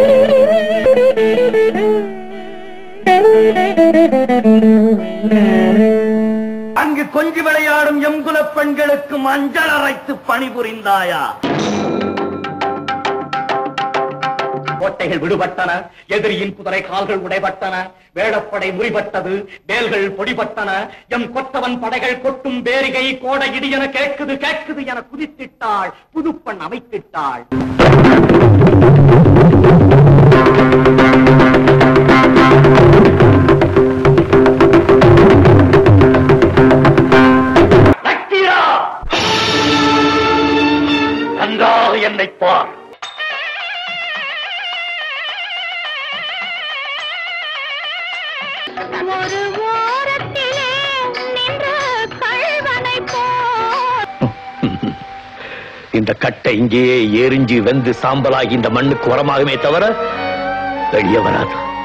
அங்கு கொஞ்சி விளையாடும் எங்குலப் பெண்களுக்கு மஞ்சள் அரைத்து பணிபுரிந்தாயா கோட்டைகள் விடுபட்டன எதிரியின் குதிரை கால்கள் உடைபட்டன வேடப்படை முறிபட்டது வேல்கள் பொடிபட்டன எம் கொத்தவன் படைகள் கொட்டும் பேரிகை கோட இடி என கேட்குது கேட்குது என குதித்திட்டாள் புதுப்பெண் அமைத்திட்டாள் நக்கீரா! நன்றாக என்னை பார் ஒரு ஓரத்திலே நின்ற கள்வனை போல் இந்த கட்டை இங்கேயே எரிஞ்சு வெந்து சாம்பலாகி இந்த மண்ணுக்கு உரமாகுமே தவிர வெளியே வராது